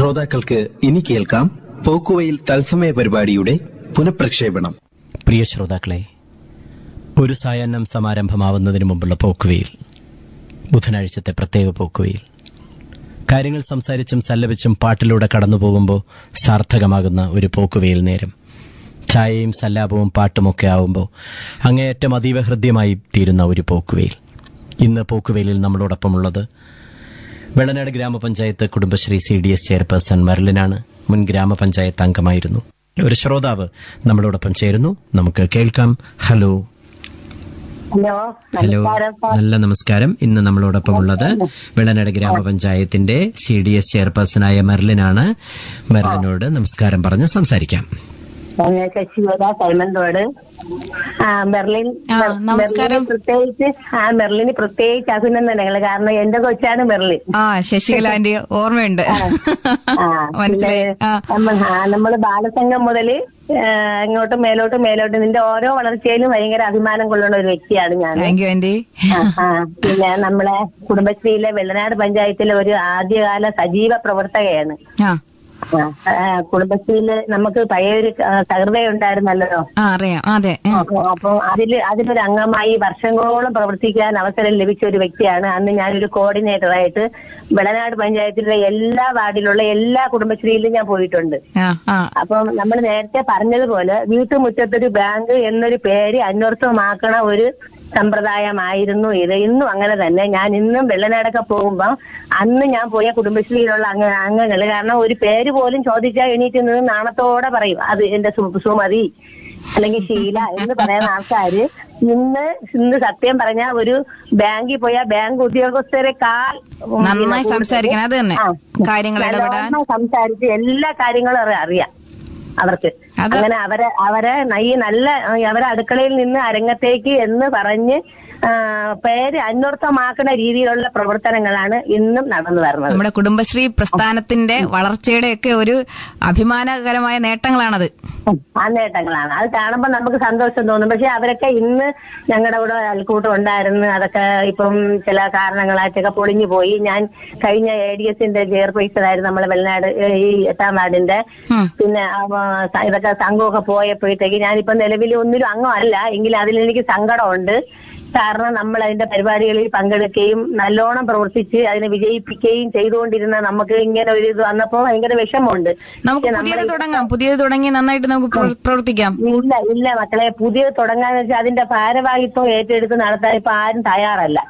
ശ്രോതാക്കൾക്ക് ഇനി കേൾക്കാം പോക്കുവയിൽ തത്സമയ പരിപാടിയുടെ പുനഃപ്രക്ഷേപണം പ്രിയ ശ്രോതാക്കളെ ഒരു സായാഹ്നം സമാരംഭമാവുന്നതിന് മുമ്പുള്ള പോക്കുവയിൽ ബുധനാഴ്ചത്തെ പ്രത്യേക പോക്കുവയിൽ കാര്യങ്ങൾ സംസാരിച്ചും സല്ലപിച്ചും പാട്ടിലൂടെ കടന്നു പോകുമ്പോൾ സാർത്ഥകമാകുന്ന ഒരു പോക്കുവയിൽ നേരം ചായയും സല്ലാപവും പാട്ടുമൊക്കെ ആവുമ്പോൾ അങ്ങേയറ്റം അതീവ ഹൃദ്യമായി തീരുന്ന ഒരു പോക്കുവയിൽ ഇന്ന് പോക്കുവെയിലിൽ നമ്മളോടൊപ്പമുള്ളത് വെള്ളനാട് ഗ്രാമപഞ്ചായത്ത് Kudumbashree C D S chairperson മെർലിനാണ് മുൻ ഗ്രാമപഞ്ചായത്ത് അംഗമായിരുന്നു ഒരു ശ്രോതാവ് നമ്മളോടൊപ്പം ചേരുന്നു നമുക്ക് കേൾക്കാം ഹലോ ഹലോ ഹലോ നമസ്കാരം സാർ നല്ല നമസ്കാരം ഇന്ന് നമ്മളോടൊപ്പം ഉള്ളത് വെള്ളനാട് ഗ്രാമപഞ്ചായത്തിന്റെ സി ഡി എസ് ചെയർപേഴ്സണായ മെർലിനാണ് മെർലിനോട് നമസ്കാരം പറഞ്ഞ് സംസാരിക്കാം ഞങ്ങൾക്ക് ശിവദ സൈമൺ റോഡ് ആ മെർലിൻ ആ, മെർ- നമസ്കാരം. മെർലിന് പ്രത്യേകിച്ച് ആ മെർലിന് പ്രത്യേകിച്ച് അഭിനന്ദനങ്ങൾ കാരണം എന്റെ കൊച്ചാണ് മെർലിൻ ആ ശശികല ആന്റി ഓർമ്മയുണ്ട് ആ, മനസ്സിലായി പിന്നെ ആ നമ്മ- ആ, നമ്മള് ബാലസംഘം മുതല് ആ, ഇങ്ങോട്ട് മേലോട്ട് മേലോട്ട് നിന്റെ ഓരോ വളർച്ചയിലും ഭയങ്കര അഭിമാനം കൊള്ളുന്ന ഒരു വ്യക്തിയാണ് ഞാൻ താങ്ക് യു ആന്റി ആ, ആ. പിന്നെ നമ്മളെ കുടുംബശ്രീയിലെ വെള്ളനാട് പഞ്ചായത്തിലെ ഒരു ആദ്യകാല സജീവ പ്രവർത്തകയാണ് ആ ആ, ആ, കുടുംബശ്രീയില് നമുക്ക് പഴയൊരു സഹൃദയം ഉണ്ടായിരുന്നല്ലോ ആ അറിയാം അതെ ഉം. അപ്പൊ അപ്പൊ അതില് അതിലൊരു അംഗമായി വർഷങ്ങളോളം പ്രവർത്തിക്കാൻ അവസരം ലഭിച്ച ഒരു വ്യക്തിയാണ് അന്ന് ഞാനൊരു കോർഡിനേറ്ററായിട്ട് വെളനാട് പഞ്ചായത്തിലെ എല്ലാ വാർഡിലുള്ള എല്ലാ കുടുംബശ്രീയിലും ഞാൻ പോയിട്ടുണ്ട് ആ ആ അപ്പം നമ്മൾ നേരത്തെ പറഞ്ഞതുപോലെ വീട്ടുമുറ്റത്തൊരു ബാങ്ക് എന്നൊരു പേര് അന്വർത്ഥമാക്കണ ഒരു സമ്പ്രദായമായിരുന്നു ഇത് ഇന്നും അങ്ങനെ തന്നെ ഞാൻ ഇന്നും വെള്ളനാടൊക്കെ പോകുമ്പോ അന്ന് ഞാൻ പോയ കുടുംബശ്രീയിലുള്ള അംഗ അംഗങ്ങൾ കാരണം ഒരു പേര് പോലും ചോദിച്ചാൽ എണീറ്റ് നിന്ന് നാണത്തോടെ പറയും അത് എന്റെ സു- സുമതി അല്ലെങ്കിൽ ഷീല എന്ന് പറയുന്ന ആൾക്കാര് ഇന്ന് ഇന്ന് സത്യം പറഞ്ഞ ഒരു ബാങ്കിൽ പോയ ബാങ്ക് ഉദ്യോഗസ്ഥരെക്കാൾ ഉം, നന്നായി പിന്നെ കൂടുതൽ സംസാരിക്കണം അത് തന്നെ ആ, കാര്യങ്ങൾ ഇടപെടാൻ നല്ലോണം സംസാരിച്ച് എല്ലാ കാര്യങ്ങളും അറി- അറിയാം അവർക്ക് അത് അങ്ങനെ അവരെ അവരെ ഈ നല്ല അവരെ അടുക്കളയിൽ നിന്ന് അരങ്ങത്തേക്ക് എന്ന് പറഞ്ഞ് ആ, പേര് അന്വർത്ഥമാക്കുന്ന രീതിയിലുള്ള പ്രവർത്തനങ്ങളാണ് ഇന്നും നടന്നു വരുന്നത് നമ്മുടെ കുടുംബശ്രീ പ്രസ്ഥാനത്തിന്റെ വളർച്ചയുടെ ഒക്കെ ഒരു അഭിമാനകരമായ നേട്ടങ്ങളാണത് ആ നേട്ടങ്ങളാണ് അത് കാണുമ്പോൾ നമുക്ക് സന്തോഷം തോന്നും പക്ഷെ അവരൊക്കെ ഇന്ന് ഞങ്ങളുടെ കൂടെ അയൽക്കൂട്ടം ഉണ്ടായിരുന്നു അതൊക്കെ ഇപ്പം ചില കാരണങ്ങളായിട്ടൊക്കെ പൊളിഞ്ഞു പോയി ഞാൻ കഴിഞ്ഞ എ ഡി എസിന്റെ ചെയർപേഴ്സൺ ആയിരുന്നു നമ്മളെ വെള്ളനാട് ഏ, ഈ എട്ടാം വാർഡിന്റെ ഉം. പിന്നെ ആ, സ- ഇതൊക്കെ സംഘമൊക്കെ പോയപ്പോഴത്തേക്ക് ഞാനിപ്പോ നിലവിൽ ഒന്നിലും അംഗമല്ല എങ്കിൽ അതിൽ എനിക്ക് സങ്കടമുണ്ട് കാരണം നമ്മൾ അതിന്റെ പരിപാടികളിൽ പങ്കെടുക്കുകയും നല്ലോണം പ്രവർത്തിച്ച് അതിനെ വിജയിപ്പിക്കുകയും ചെയ്തുകൊണ്ടിരുന്ന നമുക്ക് ഇങ്ങനെ ഒരു ഇത് വന്നപ്പോ ഭയങ്കര വിഷമമുണ്ട് നമുക്ക് പക്ഷെ പുതിയത് നമ്മള് തുടങ്ങാം പുതിയത് തുടങ്ങി നന്നായിട്ട് നമുക്ക് പ്രവർ- പ്രവർത്തിക്കാം ഇല്ല ഇല്ല മക്കളെ പുതിയത് തുടങ്ങാന്ന് വെച്ചാൽ അതിന്റെ ഭാരവാഹിത്വം ഏറ്റെടുത്ത് നടത്താൻ ഇപ്പൊ ആരും തയ്യാറല്ല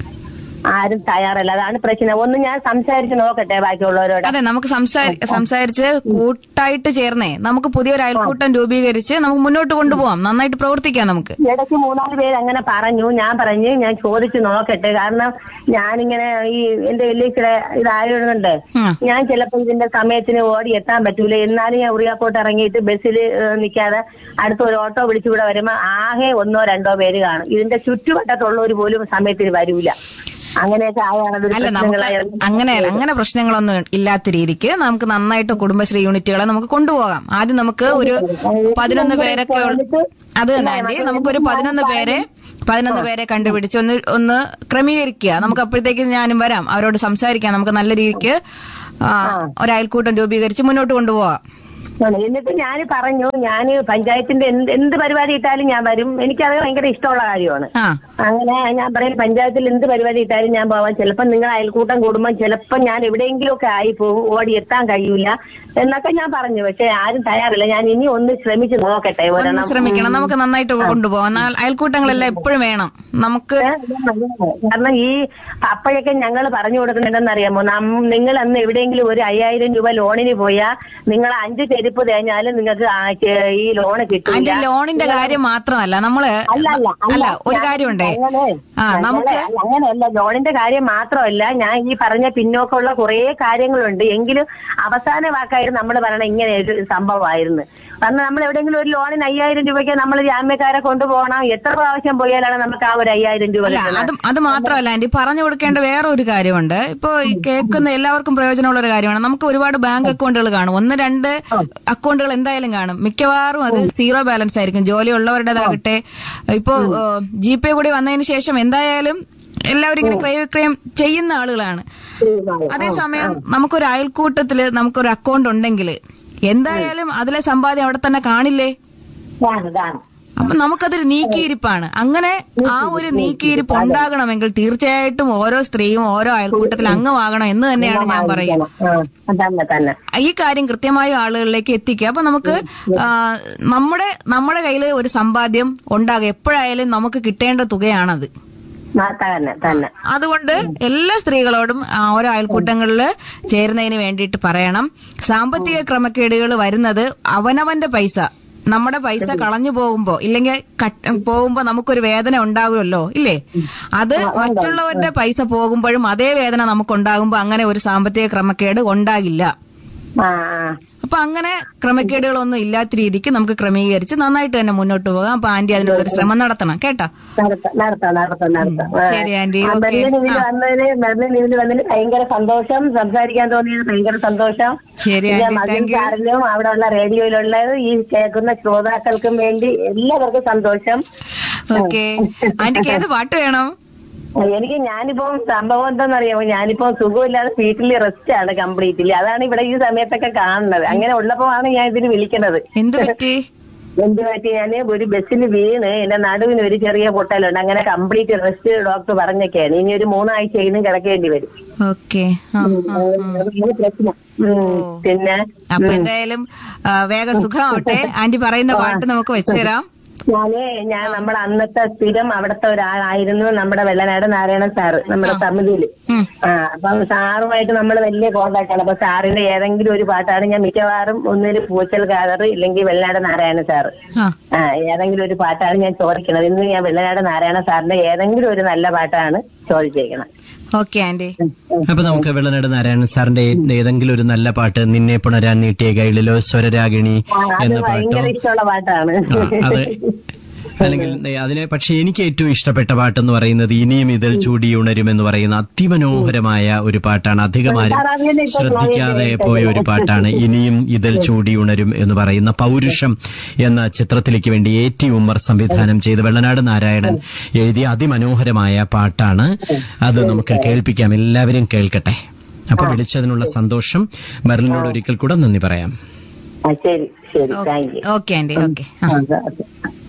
ആരും തയ്യാറല്ല അതാണ് പ്രശ്നം ഒന്ന് ഞാൻ സംസാരിച്ച് നോക്കട്ടെ ബാക്കിയുള്ളവരോട് അതെ നമുക്ക് സംസാരി സംസാരിച്ച് കൂട്ടായിട്ട് ചേർന്നേ നമുക്ക് പുതിയൊരു അയൽക്കൂട്ടം രൂപീകരിച്ച് നമുക്ക് മുന്നോട്ട് കൊണ്ടുപോകാം നന്നായിട്ട് പ്രവർത്തിക്കാം നമുക്ക് ഇടയ്ക്ക് മൂന്നാല് പേര് അങ്ങനെ പറഞ്ഞു ഞാൻ പറഞ്ഞു ഞാൻ ചോദിച്ചു നോക്കട്ടെ കാരണം ഞാനിങ്ങനെ ഈ എന്റെ വലിയ ചില ഇതായതുകൊണ്ട് ഉം. ഞാൻ ചിലപ്പോൾ ഇതിന്റെ സമയത്തിന് ഓടി എത്താൻ പറ്റൂല എന്നാലും ഞാൻ ഉറിയാക്കോട്ട് ഇറങ്ങിയിട്ട് ബസ്സിൽ നിൽക്കാതെ അടുത്ത ഒരു ഓട്ടോ വിളിച്ചുകൂടെ വരുമ്പോ ആകെ ഒന്നോ രണ്ടോ പേര് കാണും ഇതിന്റെ ചുറ്റുവട്ടത്തുള്ളവർ പോലും സമയത്തിന് വരൂല അങ്ങനെയൊക്കെ ആയാണ് അതൊരു അല്ല നമുക്ക് പ്രശ്നങ്ങളായി അങ്ങനെ അങ്ങനെ പ്രശ്നങ്ങളൊന്നും ഇല്ലാത്ത രീതിക്ക് നമുക്ക് നന്നായിട്ട് കുടുംബശ്രീ യൂണിറ്റുകളെ നമുക്ക് കൊണ്ടുപോകാം ആദ്യം നമുക്ക് ഒരു പതിനൊന്ന് പേരൊക്കെ ഉള്ള- അത് തന്നെ ആന്റി നമുക്കൊരു പതിനൊന്ന് പേരെ പതിനൊന്ന് പേരെ കണ്ടുപിടിച്ച് ഒന്ന് ഒന്ന് ക്രമീകരിക്കുക നമുക്ക് അപ്പോഴത്തേക്ക് ഞാനും വരാം അവരോട് സംസാരിക്കാം നമുക്ക് നല്ല രീതിക്ക് ആ, ഒരു അയൽക്കൂട്ടം രൂപീകരിച്ച് മുന്നോട്ട് കൊണ്ടുപോകാം ആണ്. എന്നിട്ട് ഞാൻ പറഞ്ഞു ഞാൻ പഞ്ചായത്തിന്റെ എന്ത് എന്ത് പരിപാടി ഇട്ടാലും ഞാൻ വരും എനിക്കത് ഭയങ്കര ഇഷ്ടമുള്ള കാര്യമാണ് ആ അങ്ങനെ ഞാൻ പറയും പഞ്ചായത്തിൽ എന്ത് പരിപാടി ഇട്ടാലും ഞാൻ പോവാം ചിലപ്പോൾ നിങ്ങൾ അയൽക്കൂട്ടം കൂടുമ്പോൾ ചിലപ്പോൾ ഞാൻ എവിടെയെങ്കിലും ഒക്കെ ആയി പോകും ഓടി എത്താൻ കഴിയൂല എന്നൊക്കെ ഞാൻ പറഞ്ഞു പക്ഷെ ആരും തയ്യാറില്ല ഞാൻ ഇനി ഒന്ന് ശ്രമിച്ച് നോക്കട്ടെ ഒന്ന് ഒരെണ്ണം ശ്രമിക്കണം നമുക്ക് നന്നായിട്ട് കൊണ്ടുപോകാം എന്നാൽ അയൽക്കൂട്ടങ്ങളെല്ലാം എപ്പോഴും വേണം നമുക്ക് കാരണം ഈ അപ്പോഴൊക്കെ ഞങ്ങൾ പറഞ്ഞു കൊടുക്കുന്നുണ്ടെന്ന് അറിയാമോ നിങ്ങൾ അന്ന് എവിടെയെങ്കിലും ഒരു അയ്യായിരം രൂപ ലോണിന് പോയാൽ നിങ്ങൾ അഞ്ച് ചെരുപ്പ് തേഞ്ഞാലും നിങ്ങൾക്ക് ആ ചെ- ഈ ലോണ് കിട്ടില്ല അതിന്റെ ലോണിന്റെ കാര്യം മാത്രമല്ല നമ്മള് അല്ല അല്ല അല്ല ഒരു ഞാൻ കാര്യമുണ്ടേ അങ്ങനെ- ആ നമുക്ക് ഞങ്ങള് അങ്ങനെയല്ല ലോണിന്റെ കാര്യം മാത്രമല്ല ഞാൻ ഈ പറഞ്ഞ പിന്നോക്കമുള്ള കുറേ കാര്യങ്ങളുണ്ട് എങ്കിലും അവസാന വാക്കായിരുന്നു നമ്മൾ പറയണ ഇങ്ങനെ ഒരു സംഭവമായിരുന്നു കാരണം നമ്മൾ എവിടെയെങ്കിലും ഒരു ലോണിന് അയ്യായിരം രൂപയ്ക്ക് നമ്മൾ ജാമ്യക്കാരെ കൊണ്ടുപോകണം എത്ര പ്രാവശ്യം പോയാലാണ് നമുക്ക് ആ ഒരു അയ്യായിരം രൂപ അല്ല കിട്ടുന്നത് അത് അത് മാത്രമല്ല ആന്റി പറഞ്ഞു കൊടുക്കേണ്ട വേറെ ഒരു കാര്യമുണ്ട് ഇപ്പൊ ഈ കേൾക്കുന്ന എല്ലാവർക്കും പ്രയോജനമുള്ള ഒരു കാര്യമാണ് നമുക്ക് ഒരുപാട് ബാങ്ക് അക്കൗണ്ടുകൾ കാണും ഒന്ന് രണ്ട് അക്കൗണ്ടുകൾ എന്തായാലും കാണും മിക്കവാറും അത് സീറോ ബാലൻസ് ആയിരിക്കും ജോലി ഉള്ളവരുടേതാകട്ടെ ഇപ്പോ ജി പേ കൂടി വന്നതിന് ശേഷം എന്തായാലും എല്ലാവരും ഇങ്ങനെ ക്രയവിക്രയം ചെയ്യുന്ന ആളുകളാണ് അതേസമയം നമുക്കൊരു അയൽക്കൂട്ടത്തില് നമുക്കൊരു അക്കൗണ്ട് ഉണ്ടെങ്കിൽ എന്തായാലും അതിലെ സമ്പാദ്യം അവിടെ തന്നെ കാണില്ലേ കാണും കാണും അപ്പൊ നമുക്കതൊരു നീക്കിയിരിപ്പാണ് അങ്ങനെ ആ ഒരു നീക്കിയിരിപ്പ് ഉണ്ടാകണമെങ്കിൽ തീർച്ചയായിട്ടും ഓരോ സ്ത്രീയും ഓരോ അയൽക്കൂട്ടത്തിൽ അംഗമാകണം എന്ന് തന്നെയാണ് ഞാൻ പറയുന്നത് ആ, തന്നെ തന്നെ ഈ കാര്യം കൃത്യമായ ആളുകളിലേക്ക് എത്തിക്കുക അപ്പൊ നമുക്ക് ആ, നമ്മുടെ നമ്മുടെ കയ്യിൽ ഒരു സമ്പാദ്യം ഉണ്ടാകുക എപ്പോഴായാലും നമുക്ക് കിട്ടേണ്ട തുകയാണത് ആ, തന്നെ തന്നെ അതുകൊണ്ട് എല്ലാ സ്ത്രീകളോടും ആ, ഓരോ അയൽക്കൂട്ടങ്ങളിൽ ചേരുന്നതിന് വേണ്ടിയിട്ട് പറയണം സാമ്പത്തിക ക്രമക്കേടുകൾ വരുന്നത് അവനവന്റെ പൈസ നമ്മുടെ പൈസ കളഞ്ഞു പോകുമ്പോ ഇല്ലെങ്കിൽ കട്ട് പോകുമ്പോ നമുക്കൊരു വേദന ഉണ്ടാകുമല്ലോ ഇല്ലേ അത് മറ്റുള്ളവരുടെ പൈസ പോകുമ്പോഴും അതേ വേദന നമുക്കുണ്ടാകുമ്പോ അങ്ങനെ ഒരു സാമ്പത്തിക ക്രമക്കേട് ഉണ്ടാകില്ല ആ ആ അപ്പൊ അങ്ങനെ ക്രമക്കേടുകളൊന്നും ഇല്ലാത്ത രീതിക്ക് നമുക്ക് ക്രമീകരിച്ച് നന്നായിട്ട് തന്നെ മുന്നോട്ട് പോകാം അപ്പൊ ആന്റി അതിനുള്ളൊരു ശ്രമം നടത്തണം കേട്ടോ നടത്താം നടത്താം നടത്താം നടത്താം ആ. ശരി, ആന്റി. ആ, ഓക്കേ. മെർലിൻ ഇതിൽ ആ. വന്നതിന് മെർലിൻ ഇതിൽ വന്നതിന് ഭയങ്കര സന്തോഷം സംസാരിക്കാൻ തോന്നിയത് ഭയങ്കര സന്തോഷം ശരി, പിന്നെ ആന്റി, മകൻ താങ്ക് യു. സാറിനും അവിടെ ഉള്ള റേഡിയോയിലുള്ള ഈ കേൾക്കുന്ന ശ്രോതാക്കൾക്കും വേണ്ടി എല്ലാവർക്കും സന്തോഷം ഓക്കെ ആന്റിക്ക് ഏത് പാട്ട് വേണം എനിക്ക് ഞാനിപ്പോ സംഭവം എന്താണെന്നറിയാമോ ഞാനിപ്പോ സുഖമില്ലാതെ വീട്ടിൽ റെസ്റ്റ് ആണ് കംപ്ലീറ്റ്ലി അതാണ് ഇവിടെ ഈ സമയത്തൊക്കെ കാണുന്നത് അങ്ങനെ ഉള്ളപ്പോ ആണ് ഞാൻ ഇതിന് വിളിക്കണത് എന്ത് പറ്റി എന്ത് പറ്റി ഞാന് ഒരു ബസ്സിൽ വീണ് എന്റെ നടുവിന് ഒരു ചെറിയ പൊട്ടലുണ്ട് അങ്ങനെ കംപ്ലീറ്റ് റെസ്റ്റ് ഡോക്ടർ പറഞ്ഞൊക്കെയാണ് ഇനി ഒരു മൂന്നാഴ്ച ഇന്നും കിടക്കേണ്ടി വരും ഓക്കെ അതാണ് പ്രശ്നം ഉം. പിന്നെ അപ്പൊ എന്തായാലും ആ, വേഗം സുഖമാവട്ടെ ആന്റി പറയുന്ന പാട്ട് നമുക്ക് വെച്ചുതരാം ഞാന് ഞാൻ നമ്മുടെ അന്നത്തെ സ്ഥിരം അവിടുത്തെ ഒരാളായിരുന്നു നമ്മുടെ വെള്ളനാട് നാരായണൻ സാറ് നമ്മുടെ തമിഴില് ഉം. ആ അപ്പം സാറുമായിട്ട് നമ്മൾ വലിയ കോണ്ടാക്ട് ആണ് അപ്പൊ സാറിന്റെ ഏതെങ്കിലും ഒരു പാട്ടാണ് ഞാൻ മിക്കവാറും ഒന്നിൽ പൂച്ചൽ കാതറ് ഇല്ലെങ്കിൽ വെള്ളനാട് നാരായണ സാറ് ആ ആ ഏതെങ്കിലും ഒരു പാട്ടാണ് ഞാൻ ചോദിക്കുന്നത് ഇന്ന് ഞാൻ വെള്ളനാട് നാരായണ സാറിന്റെ ഏതെങ്കിലും ഒരു നല്ല പാട്ടാണ് ചോദിച്ചേക്കണം ഓക്കെ ആന്റി അപ്പൊ നമുക്ക് വെള്ളനാട് നാരായണൻ സാറിന്റെ ഏതെങ്കിലും ഒരു നല്ല പാട്ട് നിന്നെ പുണരാൻ നീട്ടിയ കൈളിലോ സ്വരരാഗിണി ആ, അത് എന്ന പാട്ടോ ഭയങ്കര ഇഷ്ടമുള്ള പാട്ടാണ് ആ, അത് അല്ലെങ്കിൽ ദേ, അതിനെ പക്ഷെ എനിക്ക് ഏറ്റവും ഇഷ്ടപ്പെട്ട പാട്ടെന്ന് പറയുന്നത് ഇനിയും ഇതിൽ ചൂടി ഉണരും എന്ന് പറയുന്ന അതിമനോഹരമായ ഒരു പാട്ടാണ് അധികമാരും സാറാവിനെ ഇപ്പൊ ശ്രദ്ധിക്കാതെ നോക്കിയിട്ട് പോയ ഒരു പാട്ടാണ് ഇനിയും ഇതിൽ ചൂടി ഉണരും എന്ന് പറയുന്ന പൗരുഷം എന്ന ചിത്രത്തിലേക്ക് വേണ്ടി എ ടി ഉമ്മർ സംവിധാനം ചെയ്ത് വെള്ളനാട് നാരായണൻ എഴുതിയ അതിമനോഹരമായ പാട്ടാണ് അത് നമുക്ക് കേൾപ്പിക്കാം എല്ലാവരും കേൾക്കട്ടെ അപ്പൊ വിളിച്ചതിനുള്ള സന്തോഷം മെർലിനോട് ഒരിക്കൽ കൂടെ നന്ദി പറയാം ആ, ശരി ശരി thank you okay aunty okay ആ ആ, ഓക്കെ.